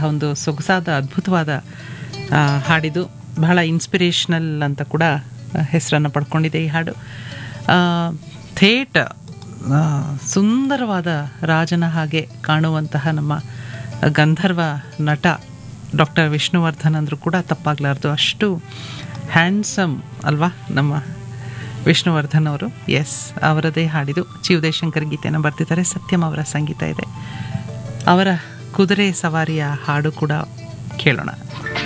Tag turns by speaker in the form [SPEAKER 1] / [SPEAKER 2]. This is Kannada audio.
[SPEAKER 1] ಹಾಡಿರುವಂತಹ ಒಂದು ಸೊಗಸಾದ ಅದ್ಭುತವಾದ ಆ, ಹಾಡಿದು ಬಹಳ ಇನ್ಸ್ಪಿರೇಷನಲ್ ಅಂತ ಕೂಡ ಹೆಸರನ್ನು ಪಡ್ಕೊಂಡಿದೆ ಈ ಹಾಡು ಆ, ಥೇಟ್ ಆ, ಸುಂದರವಾದ ರಾಜನ ಹಾಗೆ ಕಾಣುವಂತಹ ನಮ್ಮ ಗಂಧರ್ವ ನಟ ಡಾಕ್ಟರ್ ವಿಷ್ಣುವರ್ಧನ್ ಅಂದರೂ ಕೂಡ ತಪ್ಪಾಗಲಾರ್ದು ಅಷ್ಟು ಹ್ಯಾಂಡ್ಸಮ್ ಅಲ್ವಾ ನಮ್ಮ ವಿಷ್ಣುವರ್ಧನ್ ಅವರು ಎಸ್ ಅವರದೇ ಹಾಡಿದು ಜಿ ಉದಯಶಂಕರ್ ಗೀತೆಯನ್ನು ಬರ್ತಿದ್ದಾರೆ ಸತ್ಯಂ ಅವರ ಸಂಗೀತ ಇದೆ ಅವರ ಕುದುರೆ ಸವಾರಿಯ ಹಾಡು ಕೂಡ ಕೇಳೋಣ